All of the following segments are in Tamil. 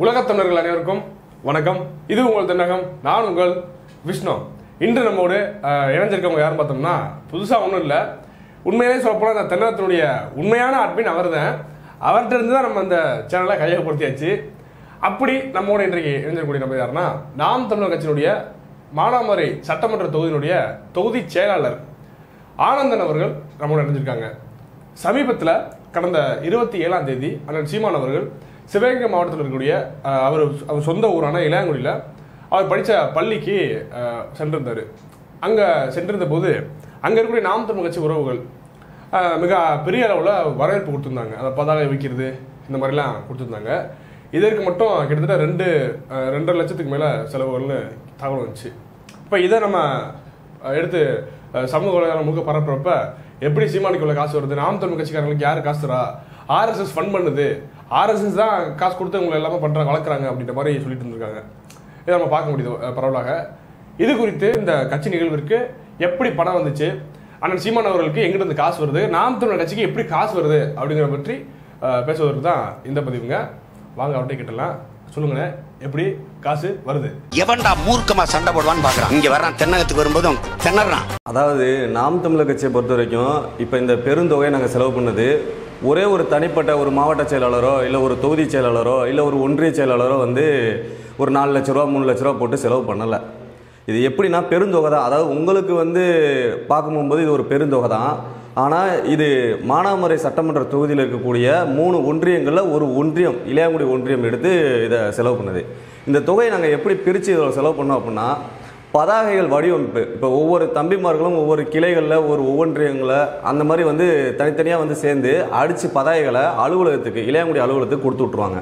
உலகத் தமிழர்கள் அனைவருக்கும் வணக்கம் இது உங்கள் தென்னகம் நான் உங்கள் விஷ்ணு இன்று நம்மோடு அஹ், இணைஞ்சிருக்கவங்க யாரும் பார்த்தோம்னா புதுசாக ஒன்றும் இல்லை உண்மையிலே சொல்லப்போனால் இந்த தென்னகத்தினுடைய உண்மையான அட்மின் அவர் தான் அவர்கிட்ட இருந்து தான் நம்ம இந்த சேனலை கையகப்படுத்தியாச்சு அப்படி நம்மோட இன்றைக்கு இணைஞ்சிருக்கக்கூடிய நம்ம யாருன்னா நாம் தமிழர் கட்சியினுடைய மானாமரை சட்டமன்ற தொகுதியினுடைய தொகுதி செயலாளர் ஆனந்தன் அவர்கள் நம்மோட இணைஞ்சிருக்காங்க சமீபத்தில் கடந்த இருபத்தி ஏழாம் தேதி அண்ணன் சீமான் அவர்கள் சிவகங்கை மாவட்டத்தில் இருக்கக்கூடிய அஹ், அவர் அவர் சொந்த ஊரான இளையாங்குடியில் அவர் படித்த பள்ளிக்கு அஹ், சென்றிருந்தார் அங்கே சென்றிருந்த போது அங்கே இருக்கக்கூடிய நாம் தமிழ் கட்சி உறவுகள் அஹ், மிக பெரிய அளவில் வரவேற்பு கொடுத்துருந்தாங்க அதை பதாகை வைக்கிறது இந்த மாதிரிலாம் கொடுத்துருந்தாங்க இதற்கு மட்டும் கிட்டத்தட்ட ரெண்டு அஹ், ரெண்டரை லட்சத்துக்கு மேலே செலவுகள்னு தகவல் வந்துச்சு இப்போ இதை நம்ம அஹ், எடுத்து அஹ், சமூக வலைதளம் முழுக்க பரப்புறப்ப எப்படி சீமானிக்குள்ள காசு வருது நாம் தமிழ் கட்சிக்காரங்களுக்கு யார் காசு தரா ஆர்எஸ்எஸ் ஃபண்ட் பண்ணுது ஆர்எஸ்எஸ் தான் காசு கொடுத்து உங்களை எல்லாமே பண்ணுறாங்க வளர்க்குறாங்க அப்படின்ற மாதிரி சொல்லிட்டு இருந்திருக்காங்க இதை நம்ம பார்க்க முடியுது அஹ், பரவலாக இது குறித்து இந்த கட்சி நிகழ்விற்கு எப்படி பணம் வந்துச்சு அண்ணன் சீமான் அவர்களுக்கு எங்கிட்ட இருந்து காசு வருது நாம் தமிழர் கட்சிக்கு எப்படி காசு வருது அப்படிங்கிறத பற்றி அஹ், பேசுவதற்கு தான் இந்த பதிவுங்க வாங்க அவர்கிட்ட கிட்டலாம் சொல்லுங்கண்ணே எப்படி காசு வருது எவன்டா மூர்க்கமா சண்டை போடுவான்னு பாக்குறான் இங்க வர்றான் தென்னகத்துக்கு வரும்போதும் திணறான் அதாவது நாம் தமிழர் கட்சியை பொறுத்த வரைக்கும் இப்போ இந்த பெருந்தொகையை நாங்கள் செலவு பண்ணது ஒரே ஒரு தனிப்பட்ட ஒரு மாவட்ட செயலாளரோ இல்லை ஒரு தொகுதி செயலாளரோ இல்லை ஒரு ஒன்றிய செயலாளரோ வந்து ஒரு நாலு லட்ச ரூபா மூணு லட்ச ரூபா போட்டு செலவு பண்ணலை இது எப்படின்னா பெருந்தொகை தான் அதாவது உங்களுக்கு வந்து பார்க்கும்போது இது ஒரு பெருந்தொகை தான் ஆனால் இது மானாமரை சட்டமன்ற தொகுதியில் இருக்கக்கூடிய மூணு ஒன்றியங்களில் ஒரு ஒன்றியம் இளையாங்குடி ஒன்றியம் எடுத்து இதை செலவு பண்ணுது இந்த தொகையை நாங்கள் எப்படி பிரித்து இதில் செலவு பண்ணோம் அப்படின்னா பதாகைகள் வடிவமைப்பு இப்போ ஒவ்வொரு தம்பிமார்களும் ஒவ்வொரு கிளைகளில் ஒரு ஒவ்வொன்றியங்களில் அந்த மாதிரி வந்து தனித்தனியாக வந்து சேர்ந்து அடித்து பதாகைகளை அலுவலகத்துக்கு இளையாங்குடி அலுவலகத்துக்கு கொடுத்து விட்ருவாங்க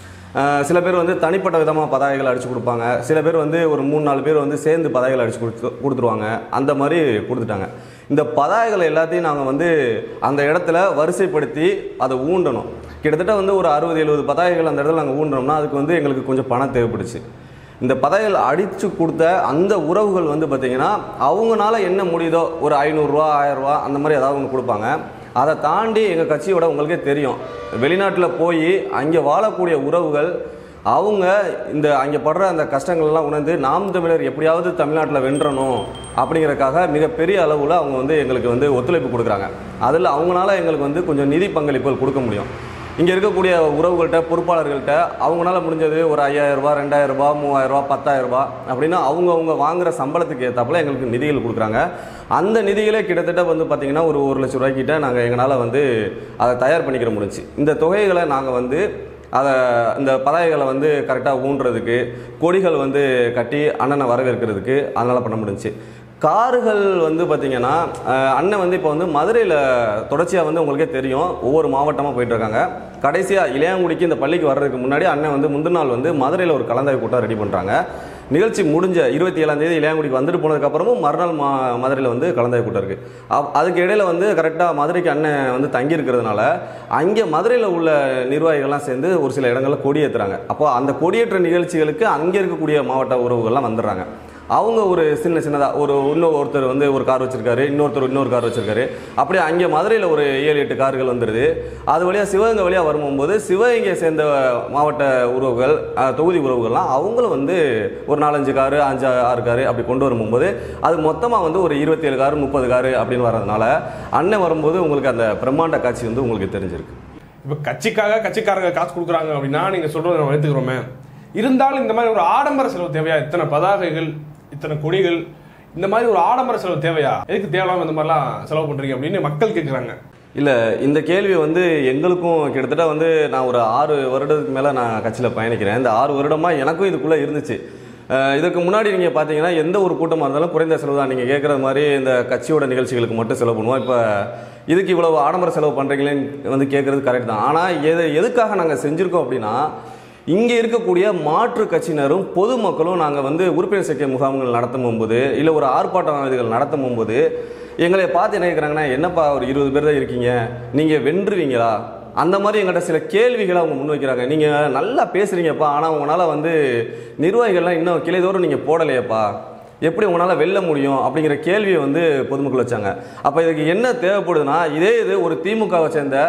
அஹ் சில பேர் வந்து தனிப்பட்ட விதமாக பதாகைகள் அடித்து கொடுப்பாங்க சில பேர் வந்து ஒரு மூணு நாலு பேர் வந்து சேர்ந்து பதாகைகள் அடித்து கொடுத்து கொடுத்துருவாங்க அந்த மாதிரி கொடுத்துட்டாங்க இந்த பதாகைகளை எல்லாத்தையும் நாங்கள் வந்து அந்த இடத்துல வரிசைப்படுத்தி அதை ஊண்டணும் கிட்டத்தட்ட வந்து ஒரு அறுபது எழுபது பதாகைகள் அந்த இடத்துல நாங்கள் ஊண்டனோம்னா அதுக்கு வந்து எங்களுக்கு கொஞ்சம் பணம் தேவைப்படுச்சு இந்த பதாகைகள் அடித்து கொடுத்த அந்த உறவுகள் வந்து பார்த்திங்கன்னா அவங்கனால என்ன முடியுதோ ஒரு ஐநூறுரூவா ஆயிரரூவா அந்த மாதிரி ஏதாவது ஒன்று கொடுப்பாங்க அதை தாண்டி எங்கள் கட்சியோட உங்களுக்கே தெரியும் வெளிநாட்டில் போய் அங்கே வாழக்கூடிய உறவுகள் அவங்க இந்த அங்கே படுற அந்த கஷ்டங்கள்லாம் உணர்ந்து நாம் தமிழர் எப்படியாவது தமிழ்நாட்டில் வென்றணும் அப்படிங்கறக்காக மிகப்பெரிய அளவில் அவங்க வந்து எங்களுக்கு வந்து ஒத்துழைப்பு கொடுக்குறாங்க அதில் அவங்களால எங்களுக்கு வந்து கொஞ்சம் நிதி பங்களிப்புகள் கொடுக்க முடியும் இங்கே இருக்கக்கூடிய உறவுகள்கிட்ட பொறுப்பாளர்கள்ட்ட அவங்களால முடிஞ்சது ஒரு ஐயாயிரம் ரூபாய் ரெண்டாயிரம் ரூபாய் மூவாயிரம் ரூபாய் பத்தாயிரம் ரூபாய் அப்படின்னு அவங்க அவங்க வாங்குற சம்பளத்துக்கு ஏற்றாப்புல எங்களுக்கு நிதிகள் கொடுக்குறாங்க அந்த நிதிகளே கிட்டத்தட்ட வந்து பார்த்திங்கன்னா ஒரு ஒரு லட்ச ரூபாய்க்கிட்ட நாங்கள் எங்களால் வந்து அதை தயார் பண்ணிக்கிற முடிஞ்சுச்சு இந்த தொகைகளை நாங்கள் வந்து அதை இந்த பதாகைகளை வந்து கரெக்டாக ஊன்றதுக்கு கொடிகள் வந்து கட்டி அண்ணனை வரவேற்கிறதுக்கு அதனால் பண்ண முடிஞ்சுச்சு கார்கள் வந்து பார்த்திங்கன்னா அஹ், அண்ணன் வந்து இப்போ வந்து மதுரையில் தொடர்ச்சியாக வந்து உங்களுக்கே தெரியும் ஒவ்வொரு மாவட்டமாக போயிட்டு இருக்காங்க கடைசியாக இளையாங்குடிக்கு இந்த பள்ளிக்கு வர்றதுக்கு முன்னாடி அண்ணன் வந்து முந்தின நாள் வந்து மதுரையில் ஒரு கலந்தாய்வு கூட்டம் ரெடி பண்ணுறாங்க நிகழ்ச்சி முடிஞ்ச இருபத்தி ஏழாம் தேதி இளையாங்குடிக்கு வந்துட்டு போனதுக்கப்புறமும் மறுநாள் மா மதுரையில் வந்து கலந்தாய்வு கூட்டம் இருக்குது அப் அதுக்கு இடையில வந்து கரெக்டாக மதுரைக்கு அண்ணன் வந்து தங்கி இருக்கிறதுனால அங்கே மதுரையில் உள்ள நிர்வாகிகள்லாம் சேர்ந்து ஒரு சில இடங்களில் கொடியேற்றுறாங்க அப்போ அந்த கொடியேற்ற நிகழ்ச்சிகளுக்கு அங்கே இருக்கக்கூடிய மாவட்ட உறவுகள்லாம் வந்துடுறாங்க அவங்க ஒரு சின்ன சின்னதாக ஒரு இன்னொரு ஒருத்தர் வந்து ஒரு கார் வச்சிருக்காரு இன்னொருத்தர் இன்னொரு கார் வச்சிருக்காரு அப்படியே அங்கே மதுரையில் ஒரு ஏழு எட்டு கார்கள் வந்துடுது அது வழியாக சிவகங்கை வழியாக வரும்போது சிவகங்கையை சேர்ந்த மாவட்ட உறவுகள் அஹ், தொகுதி உறவுகள்லாம் அவங்களும் வந்து ஒரு நாலஞ்சு காரு அஞ்சு ஆறு காரு அப்படி கொண்டு வரும்போது அது மொத்தமாக வந்து ஒரு இருபத்தேழு காரு முப்பது காரு அப்படின்னு வர்றதுனால அண்ணன் வரும்போது உங்களுக்கு அந்த பிரம்மாண்ட காட்சி வந்து உங்களுக்கு தெரிஞ்சிருக்கு இப்போ கட்சிக்காக கட்சிக்காரங்க காசு கொடுக்குறாங்க அப்படின்னா நீங்கள் சொல்கிறத நம்ம எடுத்துக்கிறோமே இருந்தாலும் இந்த மாதிரி ஒரு ஆடம்பர செலவு தேவையா இத்தனை பதாகைகள் இத்தனை கொடிகள் இந்த மாதிரி ஒரு ஆடம்பர செலவு தேவையா எதுக்கு தேவையில்லாம இந்த மாதிரிலாம் செலவு பண்ணுறீங்க அப்படின்னு மக்கள் கேட்குறாங்க இல்லை இந்த கேள்வி வந்து எங்களுக்கும் கிட்டத்தட்ட வந்து நான் ஒரு ஆறு வருடத்துக்கு மேலே நான் கட்சியில் பயணிக்கிறேன் இந்த ஆறு வருடமாக எனக்கும் இதுக்குள்ளே இருந்துச்சு அஹ் இதுக்கு முன்னாடி நீங்கள் பார்த்தீங்கன்னா எந்த ஒரு கூட்டமாக இருந்தாலும் குறைந்த செலவு தான் நீங்கள் கேட்குற மாதிரி இந்த கட்சியோட நிகழ்ச்சிகளுக்கு மட்டும் செலவு பண்ணுவோம் இப்போ இதுக்கு இவ்வளவு ஆடம்பர செலவு பண்ணுறீங்களேன்னு வந்து கேட்குறது கரெக்ட் தான் ஆனால் எது எதுக்காக நாங்கள் செஞ்சுருக்கோம் அப்படின்னா இங்கே இருக்கக்கூடிய மாற்று கட்சியினரும் பொதுமக்களும் நாங்கள் வந்து உறுப்பினர் சேர்க்கை முகாம்கள் நடத்தும் போது இல்லை ஒரு ஆர்ப்பாட்டம் இதுகள் நடத்தும் போது எங்களை பார்த்து என்ன கேட்குறாங்கன்னா என்னப்பா ஒரு இருபது பேர் தான் இருக்கீங்க நீங்கள் வென்றுவீங்களா அந்த மாதிரி எங்கள்கிட்ட சில கேள்விகளை அவங்க முன்வைக்கிறாங்க நீங்கள் நல்லா பேசுகிறீங்கப்பா ஆனால் உங்களால் வந்து நிர்வாகிகள்லாம் இன்னும் கிளைதோறும் நீங்கள் போடலையேப்பா எப்படி உங்களால் வெல்ல முடியும் அப்படிங்கிற கேள்வியை வந்து பொதுமக்கள் வச்சாங்க அப்போ இதுக்கு என்ன தேவைப்படுதுன்னா இதே இது ஒரு திமுகவை சேர்ந்த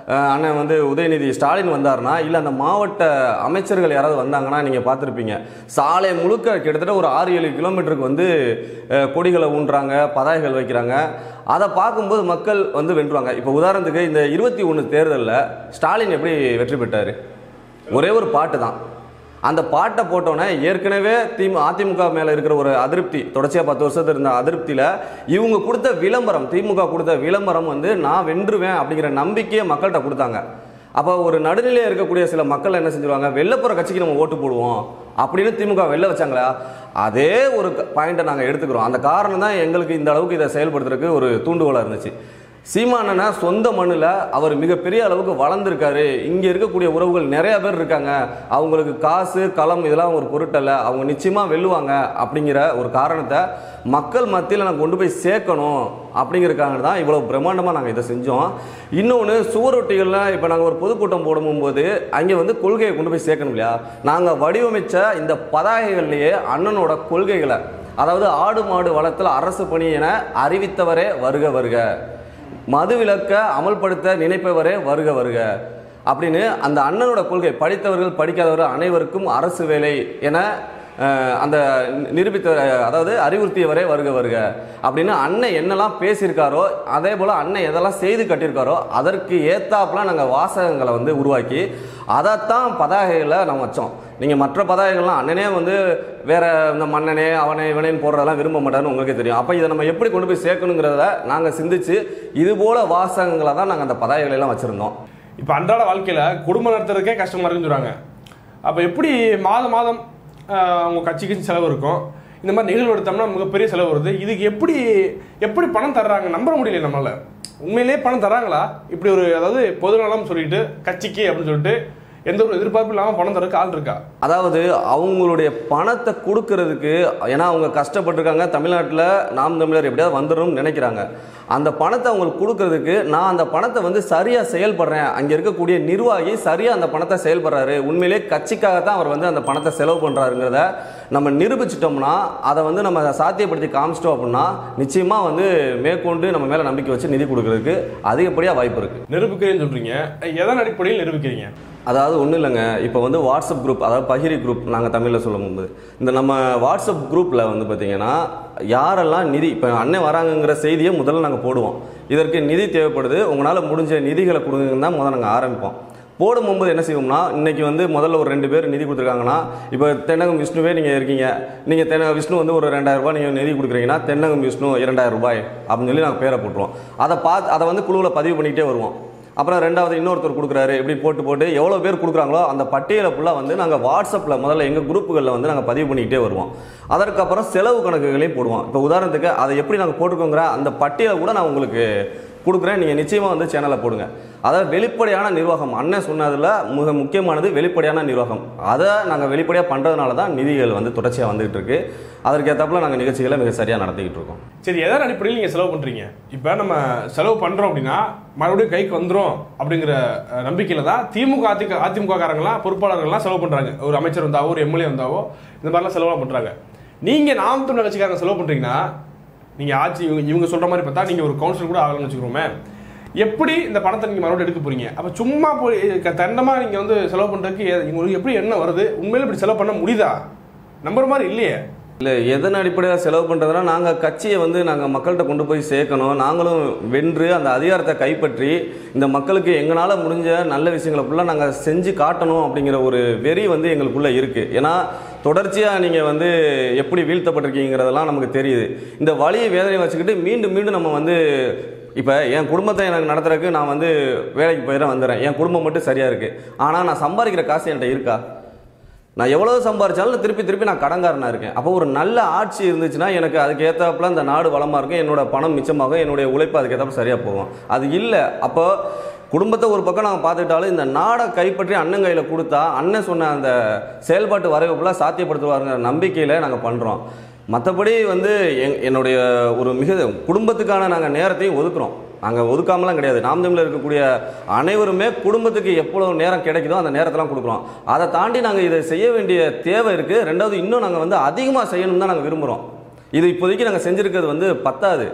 அஹ், அண்ணன் வந்து உதயநிதி ஸ்டாலின் வந்தாருன்னா இல்லை அந்த மாவட்ட அமைச்சர்கள் யாராவது வந்தாங்கன்னா நீங்கள் பார்த்துருப்பீங்க சாலை முழுக்க கிட்டத்தட்ட ஒரு ஆறு ஏழு கிலோமீட்டருக்கு வந்து அஹ், கொடிகளை ஊன்றாங்க பதாகைகள் வைக்கிறாங்க அதை பார்க்கும்போது மக்கள் வந்து வென்றுவாங்க இப்போ உதாரணத்துக்கு இந்த இருபத்தி ஒன்று தேர்தலில் ஸ்டாலின் எப்படி வெற்றி பெற்றார் ஒரே ஒரு பாட்டு தான் அந்த பாட்டை போட்டோன்னே ஏற்கனவே திமு அதிமுக மேலே இருக்கிற ஒரு அதிருப்தி தொடர்ச்சியாக பத்து வருஷத்துல இருந்த அதிருப்தியில் இவங்க கொடுத்த விளம்பரம் திமுக கொடுத்த விளம்பரம் வந்து நான் வென்றுவேன் அப்படிங்கிற நம்பிக்கையை மக்கள்கிட்ட கொடுத்தாங்க அப்போ ஒரு நடுநிலையாக இருக்கக்கூடிய சில மக்கள் என்ன செஞ்சுருவாங்க வெள்ளப்புற கட்சிக்கு நம்ம ஓட்டு போடுவோம் அப்படின்னு திமுக வெளில வச்சாங்களா அதே ஒரு பாயிண்ட்டை நாங்கள் எடுத்துக்கிறோம் அந்த காரணம் தான் எங்களுக்கு இந்த அளவுக்கு இதை செயல்படுத்துறதுக்கு ஒரு தூண்டுகோலாக இருந்துச்சு சீமானனா சொந்த மண்ணில் அவர் மிகப்பெரிய அளவுக்கு வளர்ந்துருக்காரு இங்கே இருக்கக்கூடிய உறவுகள் நிறைய பேர் இருக்காங்க அவங்களுக்கு காசு களம் இதெல்லாம் ஒரு பொருட்டல்ல அவங்க நிச்சயமாக வெல்லுவாங்க அப்படிங்கிற ஒரு காரணத்தை மக்கள் மத்தியில் நாங்கள் கொண்டு போய் சேர்க்கணும் அப்படிங்கிறதுக்காக தான் இவ்வளோ பிரம்மாண்டமாக நாங்கள் இதை செஞ்சோம் இன்னொன்று சுவரொட்டிகள்லாம் இப்போ நாங்கள் ஒரு பொதுக்கூட்டம் போடும்போது அங்கே வந்து கொள்கையை கொண்டு போய் சேர்க்கணும் இல்லையா நாங்கள் வடிவமைச்ச இந்த பதாகைகள்லேயே அண்ணனோட கொள்கைகளை அதாவது ஆடு மாடு வளத்தில் அரசு பணி என அறிவித்தவரே வருக வருக மதுவிலக்க அமல்படுத்த நினைப்பவரே வருக வருக அப்படின்னு அந்த அண்ணனோட கொள்கை படித்தவர்கள் படிக்காதவர்கள் அனைவருக்கும் அரசு வேலை என அஹ், அந்த நிரூபித்த அதாவது அறிவுறுத்தியவரே வருக வருக அப்படின்னு அண்ணன் என்னெல்லாம் பேசியிருக்காரோ அதே போல் அண்ணன் எதெல்லாம் செய்து கட்டியிருக்காரோ அதற்கு ஏத்தாப்புல நாங்கள் வாசகங்களை வந்து உருவாக்கி அதைத்தான் பதாகைகளை நம்ம வச்சோம் நீங்கள் மற்ற பதாகைகள்லாம் அண்ணனே வந்து வேற இந்த மன்னனே அவனே இவனேன்னு போடுறதெல்லாம் விரும்ப மாட்டாருன்னு உங்களுக்கே தெரியும் அப்போ இதை நம்ம எப்படி கொண்டு போய் சேர்க்கணுங்கிறத நாங்கள் சிந்திச்சு இது போல வாசகங்களை தான் நாங்கள் அந்த பதாகைகளை எல்லாம் வச்சுருந்தோம் இப்போ அன்றாட வாழ்க்கையில் குடும்பம் நடத்துறதுக்கே கஷ்டமா இருக்குன்னு சொல்கிறாங்க அப்போ எப்படி மாதம் மாதம் ஆஹ், உங்க கட்சிக்கு செலவு இருக்கும் இந்த மாதிரி நிகழ்வு எடுத்தோம்னா மிகப்பெரிய செலவு வருது இதுக்கு எப்படி எப்படி பணம் தர்றாங்க நம்ப முடியல நம்மளால உண்மையிலேயே பணம் தர்றாங்களா இப்படி ஒரு அதாவது பொதுநலம் சொல்லிட்டு கட்சிக்கு அப்படின்னு சொல்லிட்டு எந்த ஒரு எதிர்பார்ப்பு இல்லாமல் பணம் தரக்கு ஆள் இருக்கா அதாவது அவங்களுடைய பணத்தை கொடுக்கறதுக்கு ஏன்னா அவங்க கஷ்டப்பட்டிருக்காங்க தமிழ்நாட்டில் நாம் தமிழர் எப்படியாவது வந்துடணும்னு நினைக்கிறாங்க அந்த பணத்தை அவங்களுக்கு கொடுக்கறதுக்கு நான் அந்த பணத்தை வந்து சரியாக செயல்படுறேன் அங்கே இருக்கக்கூடிய நிர்வாகி சரியாக அந்த பணத்தை செயல்படுறாரு உண்மையிலே கட்சிக்காக தான் அவர் வந்து அந்த பணத்தை செலவு பண்ணுறாருங்கிறத நம்ம நிரூபிச்சிட்டோம்னா அதை வந்து நம்ம சாத்தியப்படுத்தி காமிச்சிட்டோம் அப்படின்னா நிச்சயமாக வந்து மேற்கொண்டு நம்ம மேலே நம்பிக்கை வச்சு நிதி கொடுக்கறதுக்கு அதிகப்படியாக வாய்ப்பு இருக்குது நிரூபிக்கிறேன்னு சொல்றீங்க எதன் அடிப்படையில் நிரூபிக்கிறீங்க அதாவது ஒன்றும் இல்லைங்க இப்போ வந்து வாட்ஸ்அப் குரூப் அதாவது பகிரி குரூப் நாங்கள் தமிழில் சொல்லும்போது இந்த நம்ம வாட்ஸ்அப் குரூப்பில் வந்து பார்த்தீங்கன்னா யாரெல்லாம் நிதி இப்போ அண்ணன் வராங்கங்கிற செய்தியை முதல்ல நாங்கள் போடுவோம் இதற்கு நிதி தேவைப்படுது உங்களால் முடிஞ்ச நிதிகளை கொடுங்கன்னு தான் முதல்ல நாங்கள் ஆரம்பிப்போம் போடும்போது என்ன செய்வோம்னா இன்னைக்கு வந்து முதல்ல ஒரு ரெண்டு பேர் நிதி கொடுத்துருக்காங்கன்னா இப்போ தென்னகம் விஷ்ணுவே நீங்கள் இருக்கீங்க நீங்கள் தென்ன விஷ்ணு வந்து ஒரு ரெண்டாயிரம் ரூபாய் நீங்கள் நிதி கொடுக்குறீங்கன்னா தென்னகம் விஷ்ணு இரண்டாயிரம் ரூபாய் அப்படின்னு சொல்லி நாங்கள் பேரை போட்டுருவோம் அதை பார்த்து அதை வந்து குழுவில் பதிவு பண்ணிக்கிட்டே வருவோம் அப்புறம் ரெண்டாவது இன்னொருத்தர் கொடுக்குறாரு இப்படி போட்டு போட்டு எவ்வளோ பேர் கொடுக்குறாங்களோ அந்த பட்டியலை ஃபுல்லாக வந்து நாங்கள் வாட்ஸ்அப்பில் முதல்ல எங்கள் குரூப்புகளில் வந்து நாங்கள் பதிவு பண்ணிக்கிட்டே வருவோம் அதற்கப்புறம் செலவு கணக்குகளையும் போடுவோம் இப்போ உதாரணத்துக்கு அதை எப்படி நாங்கள் போட்டுக்கோங்கிற அந்த பட்டியலை கூட நான் உங்களுக்கு கொடுக்குறேன் நீங்கள் நிச்சயமாக வந்து சேனலை போடுங்க அதாவது வெளிப்படையான நிர்வாகம் அண்ணன் சொன்னதில் மிக முக்கியமானது வெளிப்படையான நிர்வாகம் அதை நாங்கள் வெளிப்படையாக பண்ணுறதுனால தான் நிதிகள் வந்து தொடர்ச்சியாக வந்துகிட்டு இருக்கு அதற்கேற்றாப்புல நாங்கள் நிகழ்ச்சிகளை மிக சரியாக நடத்திக்கிட்டு இருக்கோம் சரி எதன் அடிப்படையில் நீங்கள் செலவு பண்ணுறீங்க இப்போ நம்ம செலவு பண்ணுறோம் அப்படின்னா மறுபடியும் கைக்கு வந்துடும் அப்படிங்கிற அஹ், நம்பிக்கையில தான் திமுக அதிக அதிமுக காரங்களாம் பொறுப்பாளர்கள்லாம் செலவு பண்ணுறாங்க ஒரு அமைச்சர் வந்தாவோ ஒரு எம்எல்ஏ வந்தாவோ இந்த மாதிரிலாம் செலவுலாம் பண்ணுறாங்க நீங்கள் நாம் தமிழர் கட்சிக்காரங்க செலவு பண்ணுறீங்கன்னா நீங்கள் ஆட்சி இவங்க இவங்க சொல்கிற மாதிரி பார்த்தா நீங்கள் ஒரு கவுன்சிலர் கூட ஆகலன்னு வச்சுக்கிறோமே எப்படி இந்த பணத்தை நீங்கள் மறுபடியும் எடுக்க போறீங்க அப்போ சும்மா போய் தண்டமாக நீங்கள் வந்து செலவு பண்ணுறதுக்கு உங்களுக்கு எப்படி என்ன வருது உண்மையில இப்படி செலவு பண்ண முடியுதா நம்புற மாதிரி இல்லையே இல்லை எதன் அடிப்படையாக செலவு பண்ணுறதுனா நாங்கள் கட்சியை வந்து நாங்கள் மக்கள்கிட்ட கொண்டு போய் சேர்க்கணும் நாங்களும் வென்று அந்த அதிகாரத்தை கைப்பற்றி இந்த மக்களுக்கு எங்களால் முடிஞ்ச நல்ல விஷயங்களை ஃபுல்லாக நாங்கள் செஞ்சு காட்டணும் அப்படிங்கிற ஒரு வெறி வந்து எங்களுக்குள்ளே இருக்குது ஏன்னா தொடர்ச்சியாக நீங்கள் வந்து எப்படி வீழ்த்தப்பட்டிருக்கீங்கிறதெல்லாம் நமக்கு தெரியுது இந்த வழியை வேதனையை வச்சுக்கிட்டு மீண்டும் மீண்டும் நம்ம வந்து இப்போ என் குடும்பத்தை எனக்கு நடத்துறதுக்கு நான் வந்து வேலைக்கு போயிட வந்துடுறேன் என் குடும்பம் மட்டும் சரியாக இருக்குது ஆனால் நான் சம்பாதிக்கிற காசு என்கிட்ட இருக்கா நான் எவ்வளவு சம்பாரிச்சாலும் திருப்பி திருப்பி நான் கடன்காரனா இருக்கேன் அப்போ ஒரு நல்ல ஆட்சி இருந்துச்சுன்னா எனக்கு அதுக்கு ஏற்றாப்புல அந்த நாடு வளமாக இருக்கும் என்னோட பணம் மிச்சமாகும் என்னுடைய உழைப்பு அதுக்கு ஏற்றாப்புல சரியாக போகும் அது இல்லை அப்போ குடும்பத்தை ஒரு பக்கம் நாங்கள் பார்த்துக்கிட்டாலும் இந்த நாடை கைப்பற்றி அண்ணன் கையில் கொடுத்தா அண்ணன் சொன்ன அந்த செயல்பாட்டு வரைவுக்குள்ள சாத்தியப்படுத்துவாருங்கிற நம்பிக்கையில் நாங்கள் பண்ணுறோம் மற்றபடி வந்து என் என்னுடைய ஒரு மிக குடும்பத்துக்கான நாங்கள் நேரத்தையும் ஒதுக்குறோம் நாங்கள் ஒதுக்காமலாம் கிடையாது நாம் தமிழில் இருக்கக்கூடிய அனைவருமே குடும்பத்துக்கு எவ்வளவு நேரம் கிடைக்குதோ அந்த நேரத்தெல்லாம் கொடுக்குறோம் அதை தாண்டி நாங்கள் இதை செய்ய வேண்டிய தேவை இருக்குது ரெண்டாவது இன்னும் நாங்கள் வந்து அதிகமாக செய்யணும் தான் நாங்கள் விரும்புகிறோம் இது இப்போதைக்கு நாங்கள் செஞ்சுருக்கிறது வந்து பத்தாது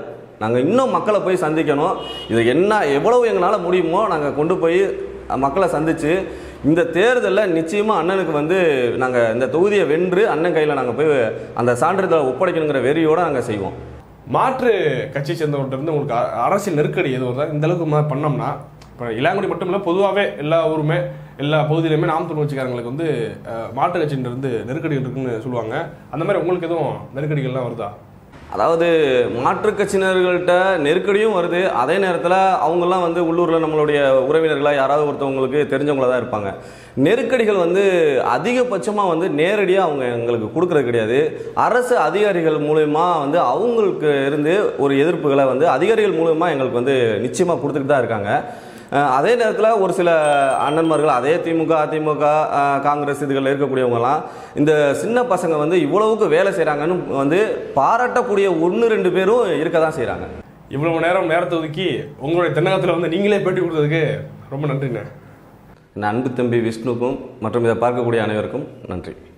நாங்கள் இன்னும் மக்களை போய் சந்திக்கணும் இது என்ன எவ்வளவு எங்களால் முடியுமோ நாங்கள் கொண்டு போய் மக்களை சந்தித்து இந்த தேர்தலில் நிச்சயமாக அண்ணனுக்கு வந்து நாங்கள் இந்த தொகுதியை வென்று அண்ணன் கையில் நாங்கள் போய் அந்த சான்றிதழை ஒப்படைக்கணுங்கிற வெறியோடு நாங்கள் செய்வோம் மாற்று கட்சி சேர்ந்தவர்கிட்ட இருந்து உங்களுக்கு அ- அரசியல் நெருக்கடி எதுவும் வருதா இந்த அளவுக்கு மா- பண்ணோம்னா இப்போ இளாங்குடி மட்டும் இல்லை பொதுவாகவே எல்லா ஊருமே எல்லா பகுதியிலுமே நாம் தமிழ் கட்சிக்காரங்களுக்கு வந்து அஹ், மாற்று கட்சியில இருந்து நெருக்கடிகள் இருக்குன்னு சொல்லுவாங்க அந்த மாதிரி உங்களுக்கு எதுவும் நெருக்கடிகள்லாம் வருதா அதாவது மாற்றுக் கட்சியினர்கள்ட்ட நெருக்கடியும் வருது அதே நேரத்தில் அவங்கெல்லாம் வந்து உள்ளூரில் நம்மளுடைய உறவினர்களாக யாராவது ஒருத்தவங்களுக்கு தெரிஞ்சவங்களா தான் இருப்பாங்க நெருக்கடிகள் வந்து அதிகபட்சமாக வந்து நேரடியாக அவங்க எங்களுக்கு கொடுக்கறது கிடையாது அரசு அதிகாரிகள் மூலயமா வந்து அவங்களுக்கு இருந்து ஒரு எதிர்ப்புகளை வந்து அதிகாரிகள் மூலயமா எங்களுக்கு வந்து நிச்சயமாக கொடுத்துட்டு தான் இருக்காங்க அஹ் அதே நேரத்தில் ஒரு சில அண்ணன்மார்கள் அதே திமுக அதிமுக அஹ் காங்கிரஸ் இதுகளில் இருக்கக்கூடியவங்கலாம் இந்த சின்ன பசங்க வந்து இவ்வளவுக்கு வேலை செய்கிறாங்கன்னு வந்து பாராட்டக்கூடிய ஒன்று ரெண்டு பேரும் இருக்க தான் செய்கிறாங்க இவ்வளவு நேரம் நேரத்தை ஒதுக்கி உங்களுடைய தென்னகத்தில் வந்து நீங்களே பேட்டி கொடுத்ததுக்கு ரொம்ப நன்றிண்ணே என் அன்பு தம்பி விஷ்ணுக்கும் மற்றும் இதை பார்க்கக்கூடிய அனைவருக்கும் நன்றி